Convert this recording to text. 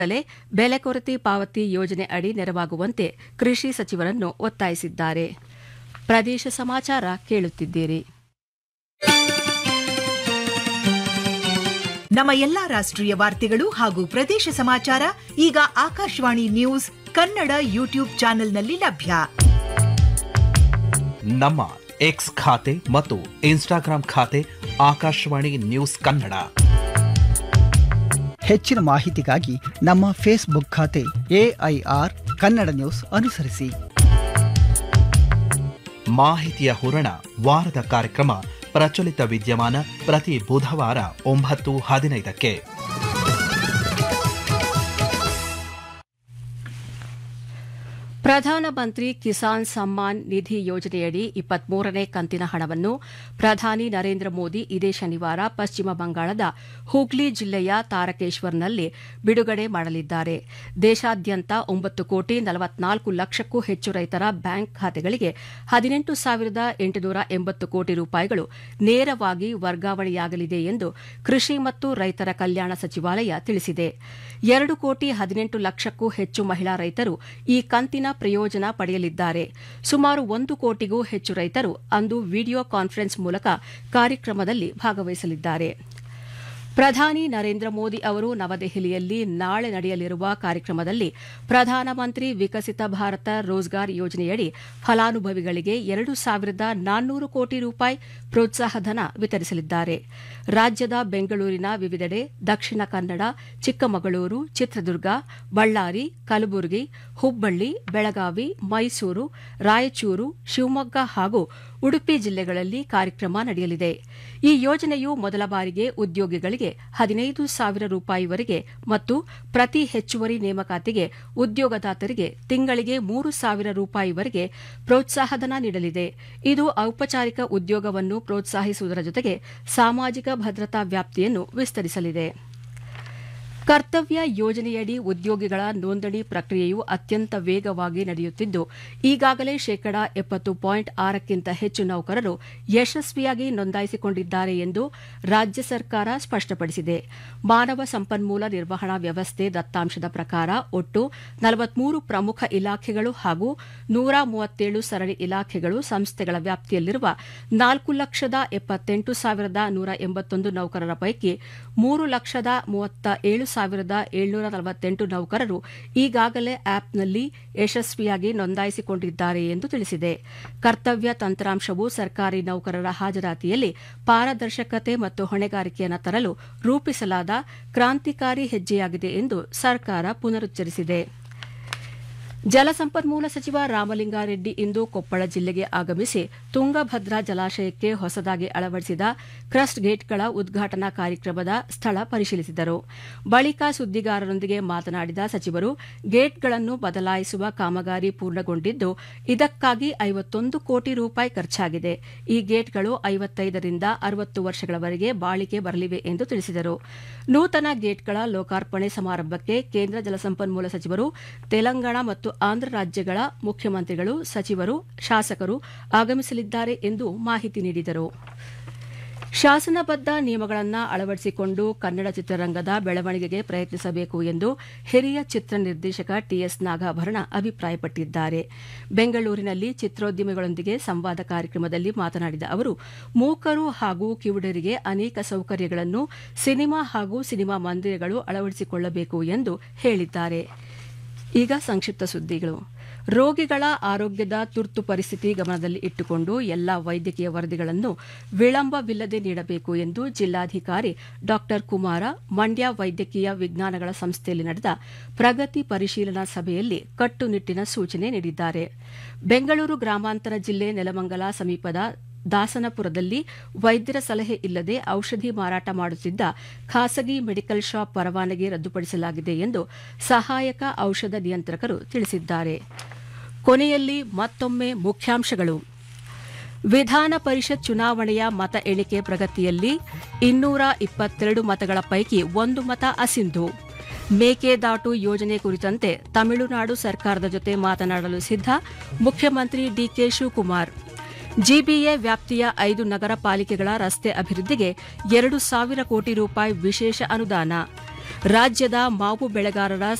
ಕೂಡಲೇ ಬೆಲೆ ಕೊರತೆ ಪಾವತಿ ಯೋಜನೆ ಅಡಿ ನೆರವಾಗುವಂತೆ ಕೃಷಿ ಸಚಿವರನ್ನು ಒತ್ತಾಯಿಸಿದ್ದಾರೆ ಪ್ರದೇಶ ಸಮಾಚಾರ ಕೇಳುತ್ತಿದ್ದೀರಿ ನಮ್ಮ ಎಲ್ಲಾ ರಾಷ್ಟ್ರೀಯ ವಾರ್ತೆಗಳು ಹಾಗೂ ಪ್ರದೇಶ ಸಮಾಚಾರ ಈಗ ಆಕಾಶವಾಣಿ ನ್ಯೂಸ್ ಕನ್ನಡ ಯೂಟ್ಯೂಬ್ ಚಾನೆಲ್ನಲ್ಲಿ ಲಭ್ಯ ನಮ್ಮ ಎಕ್ಸ್ ಖಾತೆ ಮತ್ತು ಇನ್ಸ್ಟಾಗ್ರಾಂ ಖಾತೆ ಆಕಾಶವಾಣಿ ನ್ಯೂಸ್ ಕನ್ನಡ ಹೆಚ್ಚಿನ ಮಾಹಿತಿಗಾಗಿ ನಮ್ಮ ಫೇಸ್ಬುಕ್ ಖಾತೆ ಎಐಆರ್ ಕನ್ನಡ ನ್ಯೂಸ್ ಅನುಸರಿಸಿ ಮಾಹಿತಿಯ ಹೂರಣ ವಾರದ ಕಾರ್ಯಕ್ರಮ ಪ್ರಚಲಿತ ವಿದ್ಯಮಾನ ಪ್ರತಿ ಬುಧವಾರ ಒಂಬತ್ತು ಹದಿನೈದಕ್ಕೆ ಪ್ರಧಾನಮಂತ್ರಿ ಕಿಸಾನ್ ಸಮ್ಮಾನ್ ನಿಧಿ ಯೋಜನೆಯಡಿ ಇಪ್ಪತ್ಮೂರನೇ ಕಂತಿನ ಹಣವನ್ನು ಪ್ರಧಾನಿ ನರೇಂದ್ರ ಮೋದಿ ಇದೇ ಶನಿವಾರ ಪಶ್ಚಿಮ ಬಂಗಾಳದ ಹೂಗ್ಲಿ ಜಿಲ್ಲೆಯ ತಾರಕೇಶ್ವರ್ನಲ್ಲಿ ಬಿಡುಗಡೆ ಮಾಡಲಿದ್ದಾರೆ ದೇಶಾದ್ಯಂತ ಒಂಬತ್ತು ಕೋಟಿ ನಲವತ್ನಾಲ್ಕು ಲಕ್ಷಕ್ಕೂ ಹೆಚ್ಚು ರೈತರ ಬ್ಯಾಂಕ್ ಖಾತೆಗಳಿಗೆ ಹದಿನೆಂಟು ಸಾವಿರದ ಎಂಟುನೂರ ಎಂಬತ್ತು ಕೋಟಿ ರೂಪಾಯಿಗಳು ನೇರವಾಗಿ ವರ್ಗಾವಣೆಯಾಗಲಿದೆ ಎಂದು ಕೃಷಿ ಮತ್ತು ರೈತರ ಕಲ್ಯಾಣ ಸಚಿವಾಲಯ ತಿಳಿಸಿದೆ ಎರಡು ಕೋಟಿ ಹದಿನೆಂಟು ಲಕ್ಷಕ್ಕೂ ಹೆಚ್ಚು ಮಹಿಳಾ ರೈತರು ಈ ಕಂತಿನ ಪ್ರಯೋಜನ ಪಡೆಯಲಿದ್ದಾರೆ ಸುಮಾರು ಒಂದು ಕೋಟಿಗೂ ಹೆಚ್ಚು ರೈತರು ಅಂದು ವಿಡಿಯೋ ಕಾನ್ಫರೆನ್ಸ್ ಮೂಲಕ ಕಾರ್ಯಕ್ರಮದಲ್ಲಿ ಭಾಗವಹಿಸಲಿದ್ದಾರೆ ಪ್ರಧಾನಿ ನರೇಂದ್ರ ಮೋದಿ ಅವರು ನವದೆಹಲಿಯಲ್ಲಿ ನಾಳೆ ನಡೆಯಲಿರುವ ಕಾರ್ಯಕ್ರಮದಲ್ಲಿ ಪ್ರಧಾನಮಂತ್ರಿ ವಿಕಸಿತ ಭಾರತ ರೋಜ್ಗಾರ್ ಯೋಜನೆಯಡಿ ಫಲಾನುಭವಿಗಳಿಗೆ ಎರಡು ಸಾವಿರದ ನಾನ್ನೂರು ಕೋಟಿ ರೂಪಾಯಿ ಪ್ರೋತ್ಸಾಹಧನ ವಿತರಿಸಲಿದ್ದಾರೆ ರಾಜ್ಯದ ಬೆಂಗಳೂರಿನ ವಿವಿಧೆಡೆ ದಕ್ಷಿಣ ಕನ್ನಡ ಚಿಕ್ಕಮಗಳೂರು ಚಿತ್ರದುರ್ಗ ಬಳ್ಳಾರಿ ಕಲಬುರಗಿ ಹುಬ್ಬಳ್ಳಿ ಬೆಳಗಾವಿ ಮೈಸೂರು ರಾಯಚೂರು ಶಿವಮೊಗ್ಗ ಹಾಗೂ ಉಡುಪಿ ಜಿಲ್ಲೆಗಳಲ್ಲಿ ಕಾರ್ಯಕ್ರಮ ನಡೆಯಲಿದೆ ಈ ಯೋಜನೆಯು ಮೊದಲ ಬಾರಿಗೆ ಉದ್ಯೋಗಿಗಳಿಗೆ ಹದಿನೈದು ಸಾವಿರ ರೂಪಾಯಿವರೆಗೆ ಮತ್ತು ಪ್ರತಿ ಹೆಚ್ಚುವರಿ ನೇಮಕಾತಿಗೆ ಉದ್ಯೋಗದಾತರಿಗೆ ತಿಂಗಳಿಗೆ ಮೂರು ಸಾವಿರ ರೂಪಾಯಿವರೆಗೆ ಪ್ರೋತ್ಸಾಹಧನ ನೀಡಲಿದೆ ಇದು ಔಪಚಾರಿಕ ಉದ್ಯೋಗವನ್ನು ಪ್ರೋತ್ಸಾಹಿಸುವುದರ ಜೊತೆಗೆ ಸಾಮಾಜಿಕ ಭದ್ರತಾ ವ್ಯಾಪ್ತಿಯನ್ನು ವಿಸ್ತರಿಸಲಿದೆ ಕರ್ತವ್ಯ ಯೋಜನೆಯಡಿ ಉದ್ಯೋಗಿಗಳ ನೋಂದಣಿ ಪ್ರಕ್ರಿಯೆಯು ಅತ್ಯಂತ ವೇಗವಾಗಿ ನಡೆಯುತ್ತಿದ್ದು ಈಗಾಗಲೇ ಶೇಕಡಾ ಎಪ್ಪತ್ತು ಪಾಯಿಂಟ್ ಆರಕ್ಕಿಂತ ಹೆಚ್ಚು ನೌಕರರು ಯಶಸ್ವಿಯಾಗಿ ನೋಂದಾಯಿಸಿಕೊಂಡಿದ್ದಾರೆ ಎಂದು ರಾಜ್ಯ ಸರ್ಕಾರ ಸ್ಪಷ್ಟಪಡಿಸಿದೆ ಮಾನವ ಸಂಪನ್ಮೂಲ ನಿರ್ವಹಣಾ ವ್ಯವಸ್ಥೆ ದತ್ತಾಂಶದ ಪ್ರಕಾರ ಒಟ್ಟು ನಲವತ್ಮೂರು ಪ್ರಮುಖ ಇಲಾಖೆಗಳು ಹಾಗೂ ನೂರ ಮೂವತ್ತೇಳು ಸರಣಿ ಇಲಾಖೆಗಳು ಸಂಸ್ಥೆಗಳ ವ್ಯಾಪ್ತಿಯಲ್ಲಿರುವ ನಾಲ್ಕು ಲಕ್ಷದ ಎಪ್ಪತ್ತೆಂಟು ಸಾವಿರದ ನೂರ ಎಂಬತ್ತೊಂದು ನೌಕರರ ಪೈಕಿ ಮೂರು ಲಕ್ಷದ ಮೂವತ್ತ ಏಳು ಸಾವಿರದ ಏಳ್ನೂರ ನಲವತ್ತೆಂಟು ನೌಕರರು ಈಗಾಗಲೇ ಆಪ್ನಲ್ಲಿ ಯಶಸ್ವಿಯಾಗಿ ನೋಂದಾಯಿಸಿಕೊಂಡಿದ್ದಾರೆ ಎಂದು ತಿಳಿಸಿದೆ ಕರ್ತವ್ಯ ತಂತ್ರಾಂಶವು ಸರ್ಕಾರಿ ನೌಕರರ ಹಾಜರಾತಿಯಲ್ಲಿ ಪಾರದರ್ಶಕತೆ ಮತ್ತು ಹೊಣೆಗಾರಿಕೆಯನ್ನು ತರಲು ರೂಪಿಸಲಾದ ಕ್ರಾಂತಿಕಾರಿ ಹೆಜ್ಜೆಯಾಗಿದೆ ಎಂದು ಸರ್ಕಾರ ಪುನರುಚ್ಚರಿಸಿದೆ ಜಲಸಂಪನ್ಮೂಲ ಸಚಿವ ರಾಮಲಿಂಗಾರೆಡ್ಡಿ ಇಂದು ಕೊಪ್ಪಳ ಜಿಲ್ಲೆಗೆ ಆಗಮಿಸಿ ತುಂಗಭದ್ರಾ ಜಲಾಶಯಕ್ಕೆ ಹೊಸದಾಗಿ ಅಳವಡಿಸಿದ ಕ್ರಸ್ಟ್ ಗೇಟ್ಗಳ ಉದ್ಘಾಟನಾ ಕಾರ್ಯಕ್ರಮದ ಸ್ಥಳ ಪರಿಶೀಲಿಸಿದರು ಬಳಿಕ ಸುದ್ದಿಗಾರರೊಂದಿಗೆ ಮಾತನಾಡಿದ ಸಚಿವರು ಗೇಟ್ಗಳನ್ನು ಬದಲಾಯಿಸುವ ಕಾಮಗಾರಿ ಪೂರ್ಣಗೊಂಡಿದ್ದು ಇದಕ್ಕಾಗಿ ಐವತ್ತೊಂದು ಕೋಟಿ ರೂಪಾಯಿ ಖರ್ಚಾಗಿದೆ ಈ ಗೇಟ್ಗಳು ಐವತ್ತೈದರಿಂದ ಅರವತ್ತು ವರ್ಷಗಳವರೆಗೆ ಬಾಳಿಕೆ ಬರಲಿವೆ ಎಂದು ತಿಳಿಸಿದರು ನೂತನ ಗೇಟ್ಗಳ ಲೋಕಾರ್ಪಣೆ ಸಮಾರಂಭಕ್ಕೆ ಕೇಂದ್ರ ಜಲಸಂಪನ್ಮೂಲ ಸಚಿವರು ತೆಲಂಗಾಣ ಮತ್ತು ಆಂಧ್ರ ರಾಜ್ಯಗಳ ಮುಖ್ಯಮಂತ್ರಿಗಳು ಸಚಿವರು ಶಾಸಕರು ಆಗಮಿಸಲಿದ್ದಾರೆ ಎಂದು ಮಾಹಿತಿ ನೀಡಿದರು ಶಾಸನಬದ್ದ ನಿಯಮಗಳನ್ನು ಅಳವಡಿಸಿಕೊಂಡು ಕನ್ನಡ ಚಿತ್ರರಂಗದ ಬೆಳವಣಿಗೆಗೆ ಪ್ರಯತ್ನಿಸಬೇಕು ಎಂದು ಹಿರಿಯ ಚಿತ್ರ ನಿರ್ದೇಶಕ ಟಿಎಸ್ ನಾಗಾಭರಣ ಅಭಿಪ್ರಾಯಪಟ್ಟಿದ್ದಾರೆ ಬೆಂಗಳೂರಿನಲ್ಲಿ ಚಿತ್ರೋದ್ಯಮಿಗಳೊಂದಿಗೆ ಸಂವಾದ ಕಾರ್ಯಕ್ರಮದಲ್ಲಿ ಮಾತನಾಡಿದ ಅವರು ಮೂಕರು ಹಾಗೂ ಕಿವುಡರಿಗೆ ಅನೇಕ ಸೌಕರ್ಯಗಳನ್ನು ಸಿನಿಮಾ ಹಾಗೂ ಸಿನಿಮಾ ಮಂದಿರಗಳು ಅಳವಡಿಸಿಕೊಳ್ಳಬೇಕು ಎಂದು ಹೇಳಿದ್ದಾರೆ ಈಗ ಸಂಕ್ಷಿಪ್ತ ಸುದ್ದಿಗಳು ರೋಗಿಗಳ ಆರೋಗ್ಯದ ತುರ್ತು ಪರಿಸ್ಥಿತಿ ಗಮನದಲ್ಲಿ ಇಟ್ಟುಕೊಂಡು ಎಲ್ಲಾ ವೈದ್ಯಕೀಯ ವರದಿಗಳನ್ನು ವಿಳಂಬವಿಲ್ಲದೆ ನೀಡಬೇಕು ಎಂದು ಜಿಲ್ಲಾಧಿಕಾರಿ ಡಾ ಕುಮಾರ ಮಂಡ್ಯ ವೈದ್ಯಕೀಯ ವಿಜ್ಞಾನಗಳ ಸಂಸ್ಥೆಯಲ್ಲಿ ನಡೆದ ಪ್ರಗತಿ ಪರಿಶೀಲನಾ ಸಭೆಯಲ್ಲಿ ಕಟ್ಟುನಿಟ್ಟಿನ ಸೂಚನೆ ನೀಡಿದ್ದಾರೆ ಬೆಂಗಳೂರು ಗ್ರಾಮಾಂತರ ಜಿಲ್ಲೆ ನೆಲಮಂಗಲ ಸಮೀಪದ ದಾಸನಪುರದಲ್ಲಿ ವೈದ್ಯರ ಸಲಹೆ ಇಲ್ಲದೆ ಔಷಧಿ ಮಾರಾಟ ಮಾಡುತ್ತಿದ್ದ ಖಾಸಗಿ ಮೆಡಿಕಲ್ ಶಾಪ್ ಪರವಾನಗಿ ರದ್ದುಪಡಿಸಲಾಗಿದೆ ಎಂದು ಸಹಾಯಕ ಔಷಧ ನಿಯಂತ್ರಕರು ತಿಳಿಸಿದ್ದಾರೆ ಕೊನೆಯಲ್ಲಿ ಮತ್ತೊಮ್ಮೆ ಮುಖ್ಯಾಂಶಗಳು ವಿಧಾನ ಪರಿಷತ್ ಚುನಾವಣೆಯ ಮತ ಎಣಿಕೆ ಪ್ರಗತಿಯಲ್ಲಿ ಇನ್ನೂರ ಇಪ್ಪತ್ತೆರಡು ಮತಗಳ ಪೈಕಿ ಒಂದು ಮತ ಅಸಿಂಧು ಮೇಕೆದಾಟು ಯೋಜನೆ ಕುರಿತಂತೆ ತಮಿಳುನಾಡು ಸರ್ಕಾರದ ಜೊತೆ ಮಾತನಾಡಲು ಸಿದ್ಧ ಮುಖ್ಯಮಂತ್ರಿ ಡಿಕೆ ಶಿವಕುಮಾರ್ ಜಿಬಿಎ ವ್ಯಾಪ್ತಿಯ ಐದು ನಗರ ಪಾಲಿಕೆಗಳ ರಸ್ತೆ ಅಭಿವೃದ್ಧಿಗೆ ಎರಡು ಸಾವಿರ ಕೋಟಿ ರೂಪಾಯಿ ವಿಶೇಷ ಅನುದಾನ ರಾಜ್ಯದ ಮಾವು ಬೆಳೆಗಾರರ